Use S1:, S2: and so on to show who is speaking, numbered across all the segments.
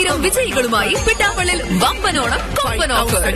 S1: ആയിരം വിജയികളുമായി പിട്ടാപ്പള്ളിൽ വമ്പനോണം കൊമ്പൻ ഓഫർ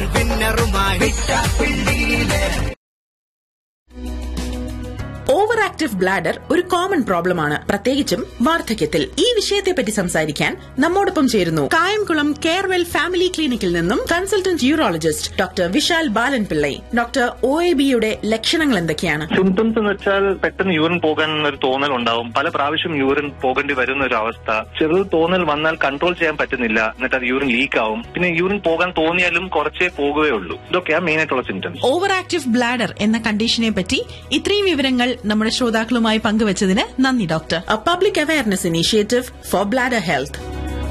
S2: ഓവർ ആക്റ്റീവ് ബ്ലാഡർ ഒരു കോമൺ പ്രോബ്ലം ആണ് പ്രത്യേകിച്ചും വാർദ്ധക്യത്തിൽ ഈ വിഷയത്തെപ്പറ്റി സംസാരിക്കാൻ നമ്മോടൊപ്പം ചേരുന്നു കായംകുളം കെയർവെൽ ഫാമിലി ക്ലിനിക്കിൽ നിന്നും consultant urologist doctor Vishal Balan Pillai doctor O A ബിയുടെ ലക്ഷണങ്ങൾ എന്തൊക്കെയാണ്
S3: സിംറ്റംസ് എന്ന് വെച്ചാൽ പെട്ടെന്ന് യൂറിൻ പോകാൻ ഒരു തോന്നൽ ഉണ്ടാവും പല പ്രാവശ്യം യൂറിൻ പോകേണ്ടി വരുന്ന ഒരു അവസ്ഥ ചെറു തോന്നൽ വന്നാൽ കൺട്രോൾ ചെയ്യാൻ പറ്റുന്നില്ല എന്നിട്ട് അത് യൂറിൻ ലീക്ക് ആവും പിന്നെ യൂറിൻ പോകാൻ തോന്നിയാലും കുറച്ചേ പോകുകയുള്ളൂ ഇതൊക്കെയാണ് മെയിൻ ആയിട്ടുള്ള സിംറ്റംസ്
S2: ഓവർ ആക്റ്റീവ് ബ്ലാഡർ എന്ന കണ്ടീഷനെ പറ്റി ഇത്രയും വിവരങ്ങൾ നമ്മുടെ ശ്രോതാക്കളുമായി പങ്കുവച്ചതിന് നന്ദി doctor public awareness initiative for bladder health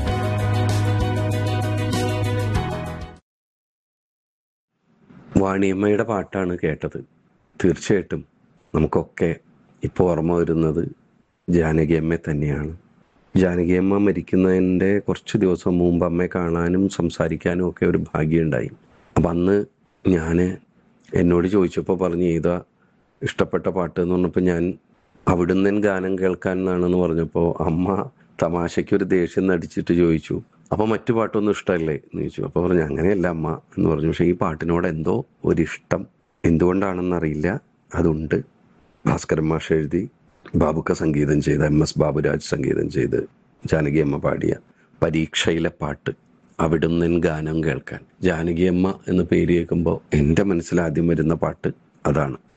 S4: വാണിയമ്മയുടെ പാട്ടാണ് കേട്ടത് തീർച്ചയായിട്ടും നമുക്കൊക്കെ ഇപ്പോൾ ഓർമ്മ വരുന്നത് ജാനകിയമ്മ തന്നെയാണ് ജാനകിയമ്മ മരിക്കുന്നതിൻ്റെ കുറച്ച് ദിവസം മുമ്പ് അമ്മയെ കാണാനും സംസാരിക്കാനും ഒക്കെ ഒരു ഭാഗ്യമുണ്ടായി അപ്പം അന്ന് ഞാൻ എന്നോട് ചോദിച്ചപ്പോൾ പറഞ്ഞു ഏതാ ഇഷ്ടപ്പെട്ട പാട്ട് എന്ന് പറഞ്ഞപ്പോൾ ഞാൻ അവിടുന്ന് ഗാനം കേൾക്കാൻ എന്നാണെന്ന് പറഞ്ഞപ്പോൾ അമ്മ തമാശയ്ക്ക് ഒരു ദേഷ്യം നടിച്ചിട്ട് ചോദിച്ചു അപ്പൊ മറ്റു പാട്ടൊന്നും ഇഷ്ടമല്ലേ എന്ന് ചോദിച്ചു അപ്പൊ പറഞ്ഞു അങ്ങനെയല്ല അമ്മ എന്ന് പറഞ്ഞു പക്ഷെ ഈ പാട്ടിനോട് എന്തോ ഒരിഷ്ടം എന്തുകൊണ്ടാണെന്നറിയില്ല അതുണ്ട് ഭാസ്കരൻ മാഷ് എഴുതി ബാബുക്ക സംഗീതം ചെയ്ത് എം എസ് ബാബുരാജ് സംഗീതം ചെയ്ത് ജാനകിയമ്മ പാടിയ പരീക്ഷയിലെ പാട്ട് അവിടുന്ന് ഗാനം കേൾക്കാൻ ജാനകിയമ്മ എന്ന് പേര് കേൾക്കുമ്പോൾ എൻ്റെ മനസ്സിൽ ആദ്യം വരുന്ന പാട്ട് അതാണ്